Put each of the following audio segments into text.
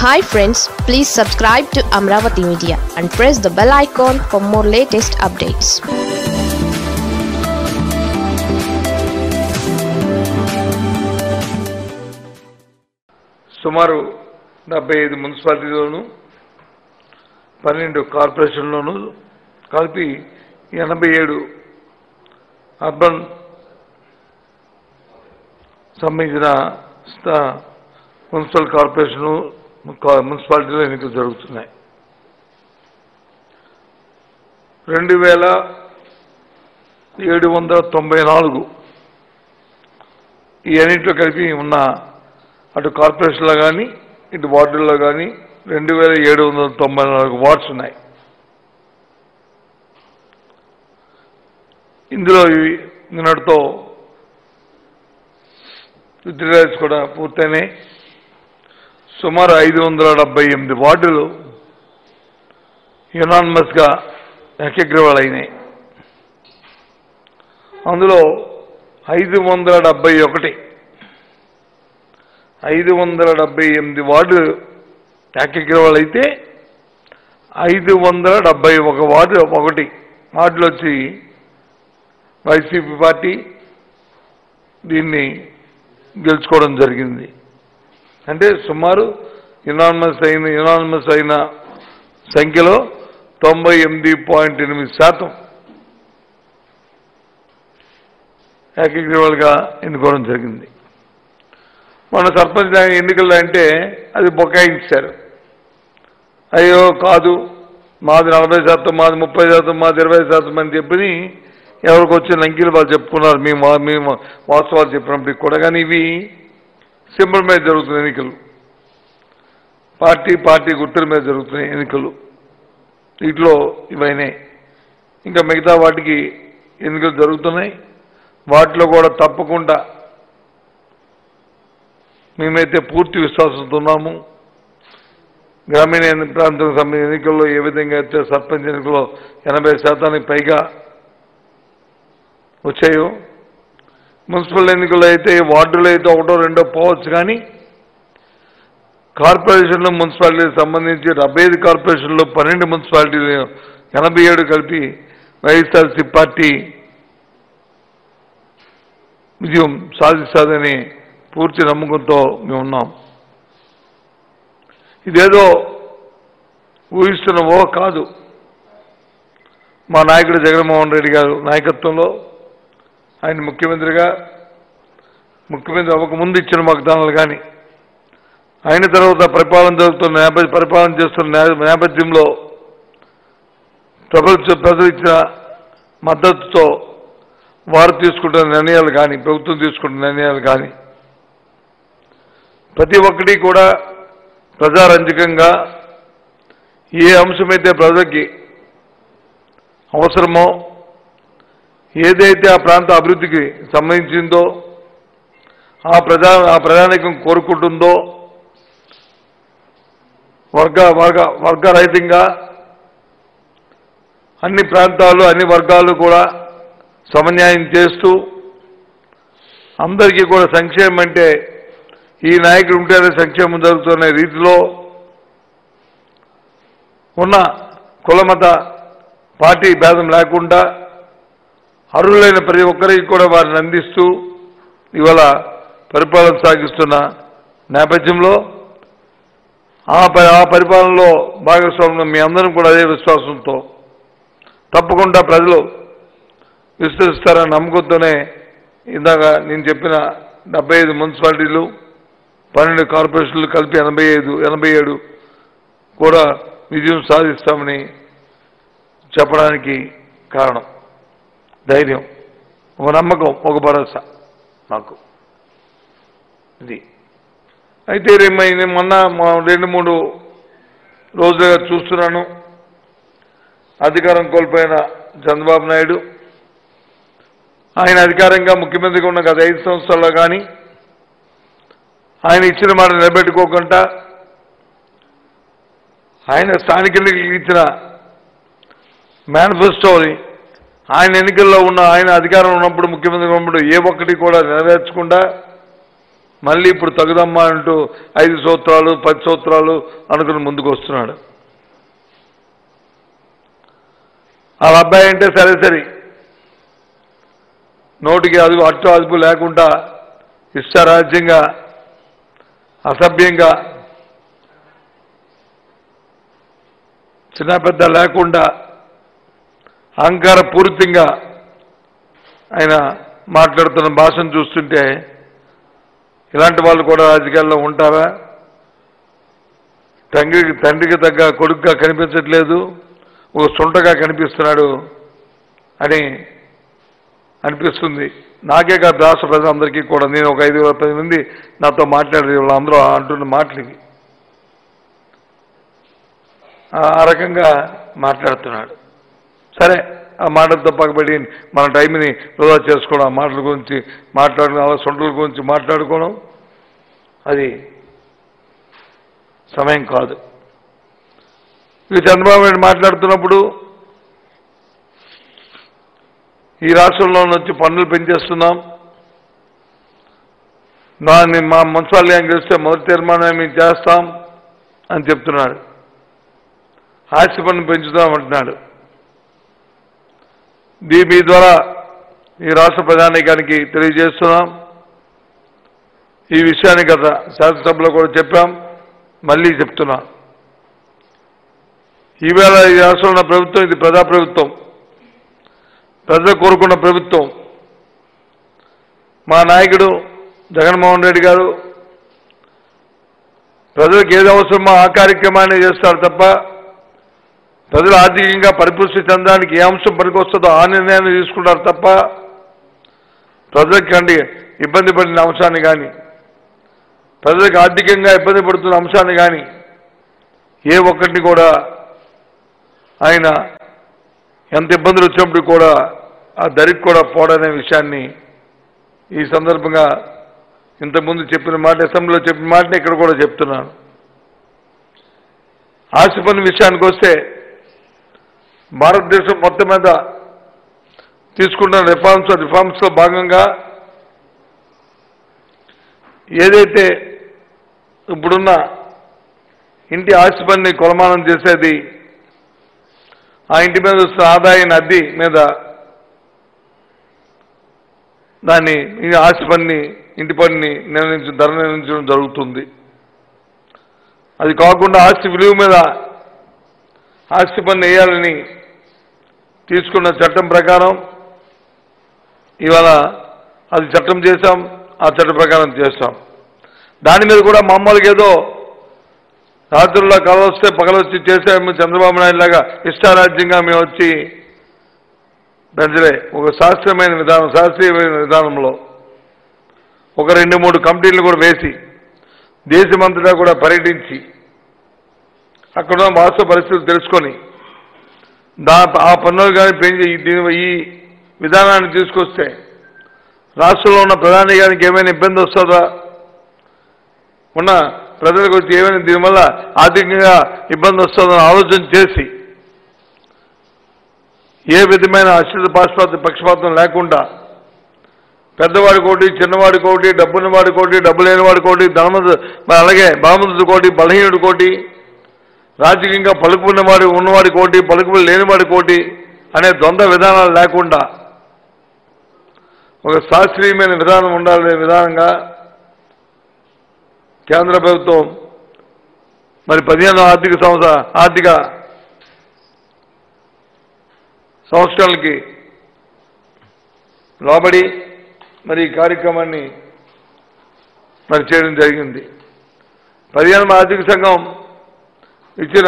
hi friends please subscribe to Amaravati media and press the bell icon for more latest updates సుమారు డెబ్బై ఐదు మున్సిపాలిటీలోను పన్నెండు కార్పొరేషన్లోను కలిపి ఎనభై ఏడు అర్బన్ సంబంధించిన స్థా- మున్సిపల్ కార్పొరేషను కా- మున్సిపాలిటీలో ఎన్నికలు జరుగుతున్నాయి రెండు వేల ఏడు వందల తొంభై నాలుగు ఈ అన్నింటిలో కలిపి ఉన్న అటు కార్పొరేషన్లో కానీ ఇటు వార్డుల్లో కానీ రెండు వేల ఏడు వందల తొంభై నాలుగు వార్డ్స్ ఉన్నాయి ఇందులో ఇవి నిన్నటితో విత్డ్రాయల్స్ కూడా పూర్తయినాయి సుమారు ఐదు వందల డెబ్బై ఎనిమిది వార్డులు యునానిమస్గా ఏకగ్రీవాలు అయినాయి అందులో ఐదు వందల డెబ్బై ఒకటి ఐదు వందల డెబ్బై ఎనిమిది వార్డు ఏకగ్రీవాలు అయితే ఐదు వందల డెబ్బై ఒక వార్డు ఒకటి వార్డులు వచ్చి వైసీపీ పార్టీ దీన్ని గెలుచుకోవడం జరిగింది అంటే సుమారు యునానిమస్ అయిన యునానిమస్ అయిన సంఖ్యలో తొంభై ఎనిమిది పాయింట్ ఎనిమిది శాతం ఏకగ్రీవాలుగా ఎన్నుకోవడం జరిగింది మన సర్పంచ్ ఎన్నికల్లో అంటే అది బొకాయించారు అయ్యో కాదు మాది నలభై శాతం మాది ముప్పై శాతం మాది ఇరవై శాతం అని చెప్పి ఎవరికి వచ్చిన లంకీలు వాళ్ళు చెప్పుకున్నారు మేము వా- మేము వాస్తవాలు చెప్పినప్పటికి కూడా కానీ ఇవి సింబల్ మీద జరుగుతున్న ఎన్నికలు పార్టీ పార్టీ గుర్తుల మీద జరుగుతున్న ఎన్నికలు వీటిలో ఇవైనాయి ఇంకా మిగతా వాటికి ఎన్నికలు జరుగుతున్నాయి వాటిలో కూడా తప్పకుండా మేమైతే పూర్తి విశ్వాసంతో ఉన్నాము గ్రామీణ ఎన్ని- ప్రాంతం సంబంధించిన ఎన్నికల్లో ఏ విధంగా అయితే సర్పంచ్ ఎన్నికల్లో ఎనభై శాతానికి పైగా వచ్చాయో మున్సిపల్ ఎన్నికల్లో అయితే వార్డులో అయితే ఒకటో రెండో పోవచ్చు కానీ కార్పొరేషన్లు మున్సిపాలిటీకి సంబంధించి డెబ్బై ఐదు కార్పొరేషన్లో పన్నెండు మున్సిపాలిటీలు ఎనభై ఏడు కలిపి వైఎస్ఆర్సీ పార్టీ విజయం సాధిస్తుందని పూర్తి నమ్మకంతో మేము ఉన్నాం ఇదేదో ఊహిస్తున్న ఓ కాదు మా నాయకుడు జగన్మోహన్ రెడ్డి గారు నాయకత్వంలో ఆయన ముఖ్యమంత్రిగా ముఖ్యమంత్రి అవ్వకముందు ఇచ్చిన వాగ్దానాలు కానీ అయిన తర్వాత పరిపాలన జరుగుతున్న నేపథ్య పరిపాలన చేస్తున్న నే- నేపథ్యంలో ప్రభుత్వ ప్రజలు ఇచ్చిన మద్దతుతో వారు తీసుకుంటున్న నిర్ణయాలు కానీ ప్రభుత్వం తీసుకుంటున్న నిర్ణయాలు కానీ ప్రతి ఒక్కటి కూడా ప్రజారంజకంగా ఏ అంశమైతే ప్రజలకి అవసరమో ఏదైతే ఆ ప్రాంత అభివృద్ధికి సంబంధించిందో ఆ ప్రజా ఆ ప్రజానికం కోరుకుంటుందో వర్గ వర్గ వర్గరహితంగా అన్ని ప్రాంతాలు అన్ని వర్గాలు కూడా సమన్యాయం చేస్తూ అందరికీ కూడా సంక్షేమం అంటే ఈ నాయకుడు ఉంటేనే సంక్షేమం జరుగుతున్న రీతిలో ఉన్న కులమత పార్టీ భేదం లేకుండా అర్హులైన ప్రతి ఒక్కరికి కూడా వారిని అందిస్తూ ఇవాళ పరిపాలన సాగిస్తున్న నేపథ్యంలో ఆ ప- ఆ పరిపాలనలో భాగస్వామ్యం మీ అందరం కూడా అదే విశ్వాసంతో తప్పకుండా ప్రజలు విస్తరిస్తారని నమ్మకంతోనే ఇందాక నేను చెప్పిన డెబ్బై ఐదు మున్సిపాలిటీలు పన్నెండు కార్పొరేషన్లు కలిపి ఎనభై ఐదు ఎనభై ఏడు కూడా విజయం సాధిస్తామని చెప్పడానికి కారణం ధైర్యం ఒక నమ్మకం ఒక భరోసా నాకు ఇది అయితే రేపు నేను మొన్న మా రెండు మూడు రోజులుగా చూస్తున్నాను అధికారం కోల్పోయిన చంద్రబాబు నాయుడు ఆయన అధికారంగా ముఖ్యమంత్రిగా ఉన్న గత ఐదు సంవత్సరాల్లో కానీ ఆయన ఇచ్చిన మాట నిలబెట్టుకోకుండా ఆయన స్థానిక ఎన్నికలకు ఇచ్చిన మేనిఫెస్టోని ఆయన ఎన్నికల్లో ఉన్న ఆయన అధికారం ఉన్నప్పుడు ముఖ్యమంత్రిగా ఉన్నప్పుడు ఏ ఒక్కటి కూడా నెరవేర్చకుండా మళ్ళీ ఇప్పుడు తగుదమ్మా అంటూ ఐదు సూత్రాలు పది సూత్రాలు అనుకుని ముందుకు వస్తున్నాడు వాళ్ళ అబ్బాయి అంటే సరే సరే నోటికి అదుపు అట్టు అదుపు లేకుండా ఇష్టారాజ్యంగా అసభ్యంగా చిన్న పెద్ద లేకుండా అహంకార పూరితంగా ఆయన మాట్లాడుతున్న భాషను చూస్తుంటే ఇలాంటి వాళ్ళు కూడా రాజకీయాల్లో ఉంటారా తండ్రికి తండ్రికి తగ్గ కొడుకుగా కనిపించట్లేదు ఓ సొంటగా కనిపిస్తున్నాడు అని అనిపిస్తుంది నాకే కాదు రాష్ట్ర ప్రజలందరికీ కూడా నేను ఒక ఐదు పది మంది నాతో మాట్లాడే వాళ్ళందరూ అంటున్న మాటలు ఇవి ఆ రకంగా మాట్లాడుతున్నాడు సరే ఆ మాటలతో పక్కబడి మన టైంని వృధా చేసుకోవడం ఆ మాటల గురించి మాట్లాడుకోవడం అలా సొంటల గురించి మాట్లాడుకోవడం అది సమయం కాదు ఇక చంద్రబాబు నాయుడు మాట్లాడుతున్నప్పుడు ఈ రాష్ట్రంలో నుంచి పన్నులు పెంచేస్తున్నాం దాన్ని మా మున్సిపాలిటీ గెలిస్తే మొదటి తీర్మానం మేము చేస్తాం అని చెప్తున్నాడు ఆస్తి పన్ను పెంచుతాం అంటున్నాడు దీ మీ ద్వారా ఈ రాష్ట్ర ప్రధానికానికి తెలియజేస్తున్నాం ఈ విషయాన్ని గత శాసనసభలో కూడా చెప్పాం మళ్ళీ చెప్తున్నా ఈవేళ ఈ రాష్ట్రంలో ఉన్న ప్రభుత్వం ఇది ప్రజా ప్రభుత్వం ప్రజలు కోరుకున్న ప్రభుత్వం మా నాయకుడు జగన్మోహన్ రెడ్డి గారు ప్రజలకు ఏది అవసరమో ఆ కార్యక్రమాన్ని చేస్తారు తప్ప ప్రజలు ఆర్థికంగా పరిపుష్టి చెందడానికి ఏ అంశం పనికొస్తుందో ఆ నిర్ణయాన్ని తీసుకుంటారు తప్ప ప్రజలకు కండి ఇబ్బంది పడిన అంశాన్ని కానీ ప్రజలకు ఆర్థికంగా ఇబ్బంది పడుతున్న అంశాన్ని కానీ ఏ ఒక్కటిని కూడా ఆయన ఎంత ఇబ్బందులు వచ్చినప్పుడు కూడా ఆ దరికి కూడా పోడనే విషయాన్ని ఈ సందర్భంగా ఇంతకుముందు చెప్పిన మాట అసెంబ్లీలో చెప్పిన మాటని ఇక్కడ కూడా చెప్తున్నాను ఆస్తి పన్ను విషయానికి వస్తే భారతదేశం మొత్తం మీద తీసుకున్న రిఫార్మ్స్ రిఫార్మ్స్లో భాగంగా ఏదైతే ఇప్పుడున్న ఇంటి ఆస్తి పన్నుని కొలమానం చేసేది ఆ ఇంటి మీద వస్తున్న ఆదాయాన్ని అద్దె మీద దాన్ని ఈ ఆస్తి పన్ని ఇంటి పన్ని నిర్ణయించ ధర నిర్ణయించడం జరుగుతుంది అది కాకుండా ఆస్తి విలువ మీద ఆస్తి పన్ను వేయాలని తీసుకున్న చట్టం ప్రకారం ఇవాళ అది చట్టం చేశాం ఆ చట్ట ప్రకారం చేస్తాం దాని మీద కూడా మామూలుగా ఏదో రాత్రుల్లో కళ వస్తే పగలొచ్చి చేసాము చంద్రబాబు నాయుడు లాగా ఇష్టారాజ్యంగా మేము వచ్చి పెంచలే ఒక శాస్త్రీయమైన విధానం శాస్త్రీయమైన విధానంలో ఒక రెండు మూడు కమిటీలు కూడా వేసి దేశమంతటా కూడా పర్యటించి అక్కడ ఉన్న వాస్తవ పరిస్థితులు తెలుసుకొని దా ఆ పన్నులు కానీ పెంచి ఈ- దీని ఈ విధానాన్ని తీసుకొస్తే రాష్ట్రంలో ఉన్న ప్రధాని గారికి ఏమైనా ఇబ్బంది వస్తుందా ఉన్న ప్రజలకు వచ్చి ఏమైనా దీనివల్ల ఆర్థికంగా ఇబ్బంది వస్తుందని ఆలోచన చేసి ఏ విధమైన అశ్రిత పాశ్పాత పక్షపాతం లేకుండా పెద్దవాడి కోటి చిన్నవాడి కోటి డబ్బున్నవాడి కోటి డబ్బు లేనివాడి కోటి ధనవంతు మరి అలాగే బలవంతుడి కోటి బలహీనుడి కోటి రాజకీయంగా పలుకున్నవాడి ఉన్నవాడి కోటి పలుకు లేనివాడి కోటి అనే ద్వంద్వ విధానాలు లేకుండా ఒక శాస్త్రీయమైన విధానం ఉండాలనే విధానంగా కేంద్ర ప్రభుత్వం మరి పదిహేను ఆర్థిక సంవత్సర ఆర్థిక సంవత్సరాలకి లోబడి మరి ఈ కార్యక్రమాన్ని మరి చేయడం జరిగింది పదిహేను ఆర్థిక సంఘం ఇచ్చిన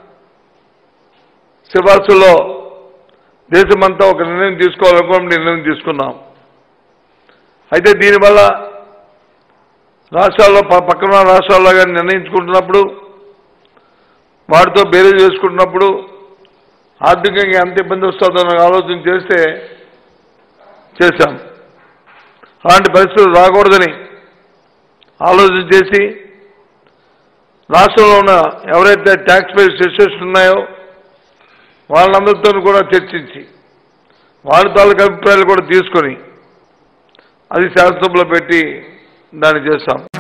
సిఫార్సుల్లో దేశమంతా ఒక నిర్ణయం తీసుకోవాలనుకున్న నిర్ణయం తీసుకున్నాం అయితే దీనివల్ల రాష్ట్రాల్లో ప- పక్కన ఉన్న రాష్ట్రాల్లో కానీ నిర్ణయించుకుంటున్నప్పుడు వాటితో బేరీ చేసుకుంటున్నప్పుడు ఆర్థికంగా ఎంత ఇబ్బంది వస్తుందో అని ఆలోచన చేస్తే చేశాం అలాంటి పరిస్థితులు రాకూడదని ఆలోచన చేసి రాష్ట్రంలో ఉన్న ఎవరైతే ట్యాక్స్ పేస్ సెషన్స్ ఉన్నాయో వాళ్ళందరితో కూడా చర్చించి వాళ్ళ తాలూకు అభిప్రాయాలు కూడా తీసుకొని అది శాసనసభలో పెట్టి దాన్ని చేస్తాం